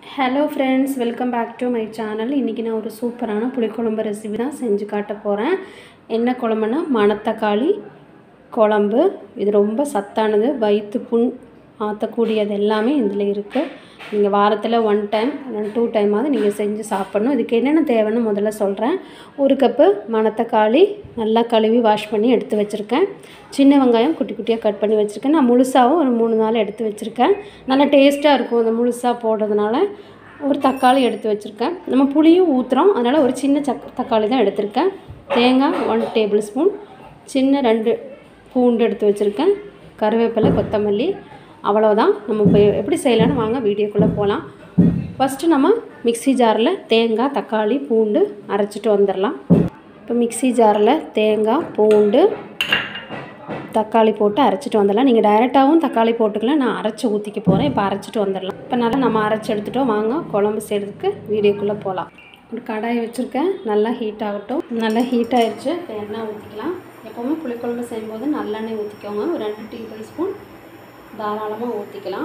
hello friends welcome back to my channel இன்றைக்கி நான் ஒரு சூப்பரான புளிக்குழம்பு ரெசிபி தான் செஞ்சு காட்ட போகிறேன் என்ன குழம்புனா மணத்தக்காளி குழம்பு இது ரொம்ப சத்தானது வயிற்று புண் ஆற்றக்கூடியது எல்லாமே இதில் இருக்குது நீங்கள் வாரத்தில் ஒன் டைம் இல்லைன்னா டூ டைமாவது நீங்கள் செஞ்சு சாப்பிட்ணும் இதுக்கு என்னென்ன தேவைன்னு முதல்ல சொல்கிறேன் ஒரு கப்பு மணத்தக்காளி நல்லா கழுவி வாஷ் பண்ணி எடுத்து வச்சுருக்கேன் சின்ன வெங்காயம் குட்டி குட்டியாக கட் பண்ணி வச்சுருக்கேன் நான் முழுசாகவும் ஒரு மூணு நாள் எடுத்து வச்சுருக்கேன் நல்லா டேஸ்ட்டாக இருக்கும் அந்த முழுசாக போடுறதுனால ஒரு தக்காளி எடுத்து வச்சுருக்கேன் நம்ம புளியும் ஊற்றுறோம் அதனால் ஒரு சின்ன சக் தக்காளி தான் எடுத்திருக்கேன் தேங்காய் ஒன் டேபிள் ஸ்பூன் சின்ன ரெண்டு பூண்டு எடுத்து வச்சுருக்கேன் கருவேப்பிலை கொத்தமல்லி அவ்வளோதான் நம்ம இப்போ எப்படி செய்யலான்னு வாங்க வீடியோக்குள்ளே போகலாம் ஃபஸ்ட்டு நம்ம மிக்ஸி ஜாரில் தேங்காய் தக்காளி பூண்டு அரைச்சிட்டு வந்துடலாம் இப்போ மிக்ஸி ஜாரில் தேங்காய் பூண்டு தக்காளி போட்டு அரைச்சிட்டு வந்துடலாம் நீங்கள் டைரெக்டாகவும் தக்காளி போட்டுக்கலாம் நான் அரைச்சி ஊற்றிக்க போகிறேன் இப்போ அரைச்சிட்டு வந்துடலாம் இப்போ நல்லா நம்ம அரைச்சி எடுத்துட்டோம் வாங்க குழம்பு செய்கிறதுக்கு வீடியோக்குள்ளே போகலாம் ஒரு கடாய் வச்சுருக்கேன் நல்லா ஹீட் ஆகட்டும் நல்லா ஹீட் ஆயிடுச்சு இப்போ எண்ணெய் ஊற்றிக்கலாம் எப்போவுமே புளிக்குழம்பு செய்யும்போது நல்லெண்ணெய் ஊற்றிக்கோங்க ஒரு ரெண்டு டேபிள் ஸ்பூன் தாராளமாக ஊற்றிக்கலாம்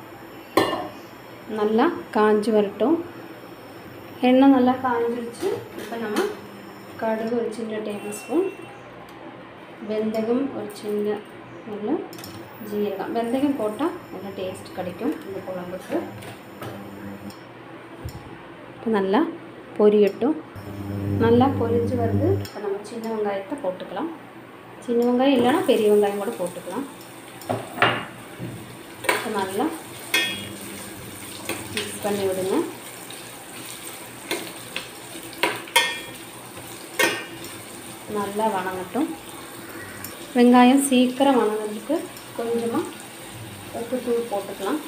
நல்லா காஞ்சி வரட்டும் எண்ணெய் நல்லா காஞ்சிருச்சு இப்போ நம்ம கடுகு ஒரு சின்ன டேபிள் ஸ்பூன் வெந்தயம் ஒரு சின்ன நல்ல ஜீரகம் வெந்தயம் போட்டால் நல்லா டேஸ்ட் கிடைக்கும் இந்த குழம்புக்கு இப்போ நல்லா பொரியட்டும் நல்லா பொரிஞ்சு வருது இப்போ நம்ம சின்ன வெங்காயத்தை போட்டுக்கலாம் சின்ன வெங்காயம் இல்லைன்னா பெரிய வெங்காயம் கூட போட்டுக்கலாம் இப்போ நல்லா மிக்ஸ் பண்ணி விடுங்க நல்லா வணங்கட்டும் வெங்காயம் சீக்கிரம் வணங்குறதுக்கு கொஞ்சமாக உப்பு தூள் போட்டுக்கலாம்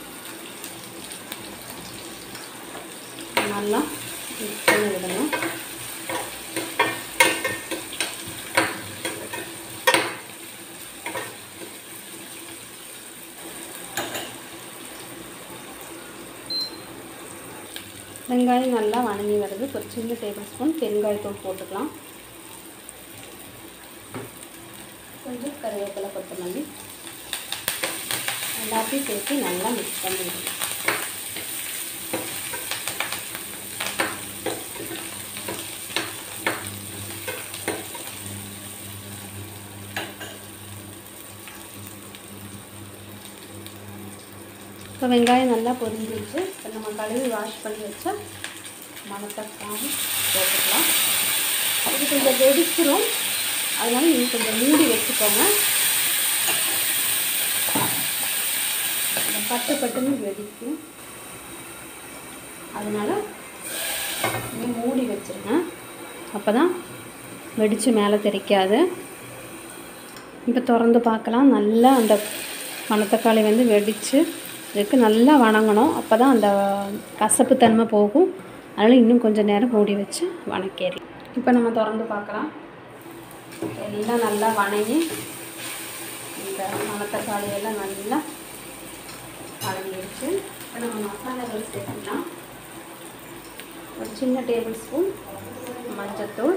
நல்லா மிக்ஸ் பண்ணி விடுங்க வெங்காயம் நல்லா வணங்கி வருது ஒரு சின்ன டேபிள் ஸ்பூன் பெருங்காயத்தூள் போட்டுக்கலாம் கொஞ்சம் கருவேப்பிலை கொத்தமல்லி எல்லாத்தையும் சேர்த்து நல்லா மிக்ஸ் பண்ணிடுங்க இப்போ வெங்காயம் நல்லா பொரிஞ்சிருச்சு இப்போ நம்ம கழுவி வாஷ் பண்ணி வச்சா மணத்தக்காளி போட்டுக்கலாம் இது கொஞ்சம் வெடிச்சிரும் அதனால நீங்கள் கொஞ்சம் மூடி வச்சுக்கோங்க பட்டு பட்டுன்னு வெடிக்கும் அதனால் நீங்கள் மூடி வச்சுருங்க அப்போ தான் வெடித்து மேலே தெரிக்காது இப்போ திறந்து பார்க்கலாம் நல்லா அந்த மணத்தக்காளி வந்து வெடித்து இதுக்கு நல்லா வணங்கணும் அப்போ தான் அந்த கசப்பு தன்மை போகும் அதனால் இன்னும் கொஞ்சம் நேரம் மூடி வச்சு வணக்கிடலாம் இப்போ நம்ம திறந்து பார்க்கலாம் எல்லாம் நல்லா வணங்கி இந்த மணத்தக்காளி எல்லாம் நல்லா வணங்கிடுச்சு இப்போ நம்ம மசாலாகள் சேர்த்துக்கலாம் ஒரு சின்ன டேபிள் ஸ்பூன் மஞ்சத்தூள்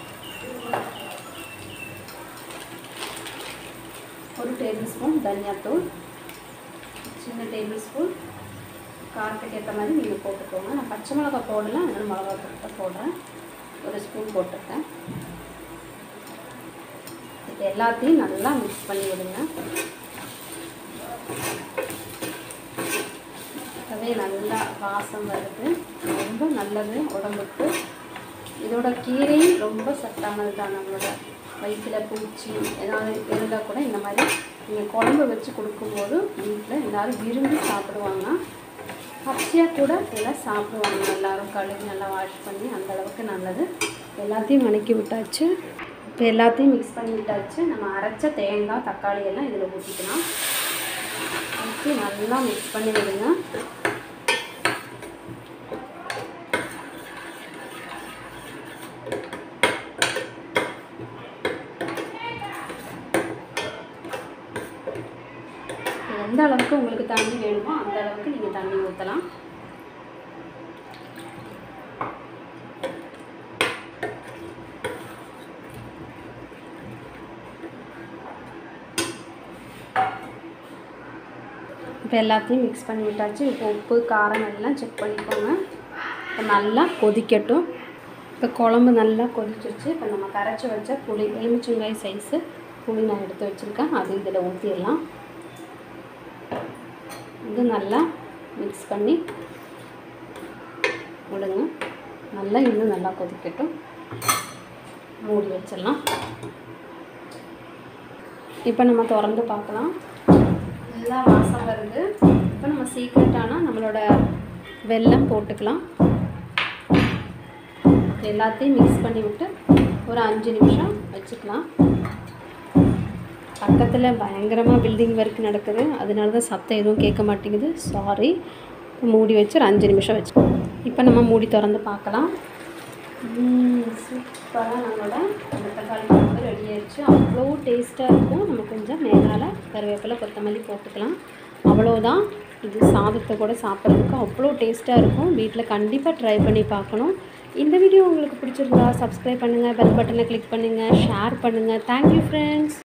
ஒரு டேபிள் ஸ்பூன் தனியாத்தூள் சின்ன டேபிள் ஸ்பூன் காரத்துக்கு ஏற்ற மாதிரி நீங்கள் போட்டுக்கோங்க நான் பச்சை மிளகா போடலாம் அதனால் மிளகா போட்டு போடுறேன் ஒரு ஸ்பூன் போட்டிருக்கேன் இது எல்லாத்தையும் நல்லா மிக்ஸ் பண்ணி விடுங்க அதே நல்லா வாசம் வருது ரொம்ப நல்லது உடம்புக்கு இதோட கீரையும் ரொம்ப சத்தானது தான் நம்மளோட வயிற்றில் பூச்சி ஏதாவது இருந்தால் கூட இந்த மாதிரி நீங்கள் குழம்பு வச்சு கொடுக்கும்போது வீட்டில் எல்லோரும் விரும்பி சாப்பிடுவாங்க பச்சையாக கூட எல்லாம் சாப்பிடுவாங்க எல்லோரும் கழுவி நல்லா வாஷ் பண்ணி அந்த அளவுக்கு நல்லது எல்லாத்தையும் வணக்கி விட்டாச்சு இப்போ எல்லாத்தையும் மிக்ஸ் பண்ணி விட்டாச்சு நம்ம அரைச்ச தேங்காய் தக்காளி எல்லாம் இதில் ஊற்றிக்கலாம் ஊற்றி நல்லா மிக்ஸ் பண்ணி விடுங்க எந்த அளவுக்கு உங்களுக்கு தண்ணி வேணுமோ அந்த அளவுக்கு நீங்கள் தண்ணி ஊற்றலாம் இப்போ எல்லாத்தையும் மிக்ஸ் பண்ணி விட்டாச்சு இப்போ உப்பு காரம் எல்லாம் செக் பண்ணிக்கோங்க இப்போ நல்லா கொதிக்கட்டும் இப்போ குழம்பு நல்லா கொதிச்சிருச்சு இப்போ நம்ம கரைச்சி வச்ச புளி எலுமிச்சங்காய் சைஸு புளி நான் எடுத்து வச்சுருக்கேன் அது இதில் ஊற்றிடலாம் இது நல்லா மிக்ஸ் பண்ணி விடுங்க நல்லா இன்னும் நல்லா கொதிக்கட்டும் மூடி வச்சிடலாம் இப்போ நம்ம திறந்து பார்க்கலாம் நல்லா வாசம் வருது இப்போ நம்ம சீக்ரெட்டான நம்மளோட வெல்லம் போட்டுக்கலாம் எல்லாத்தையும் மிக்ஸ் பண்ணி விட்டு ஒரு அஞ்சு நிமிஷம் வச்சுக்கலாம் பக்கத்தில் பயங்கரமாக பில்டிங் ஒர்க் நடக்குது அதனால தான் சத்தம் எதுவும் கேட்க மாட்டேங்குது சாரி மூடி வச்சு ஒரு அஞ்சு நிமிஷம் வச்சு இப்போ நம்ம மூடி திறந்து பார்க்கலாம் சூப்பராக நம்மளோட அந்த தக்காளி குழம்பு ரெடி ஆயிடுச்சு அவ்வளோ டேஸ்ட்டாக இருக்கும் நம்ம கொஞ்சம் மேலால் கருவேப்பிலை கொத்தமல்லி போட்டுக்கலாம் அவ்வளோதான் இது சாதத்தை கூட சாப்பிட்றதுக்கு அவ்வளோ டேஸ்ட்டாக இருக்கும் வீட்டில் கண்டிப்பாக ட்ரை பண்ணி பார்க்கணும் இந்த வீடியோ உங்களுக்கு பிடிச்சிருந்தா சப்ஸ்கிரைப் பண்ணுங்கள் பெல் பட்டனை கிளிக் பண்ணுங்கள் ஷேர் பண்ணுங்கள் தேங்க்யூ ஃப்ரெண்ட்ஸ்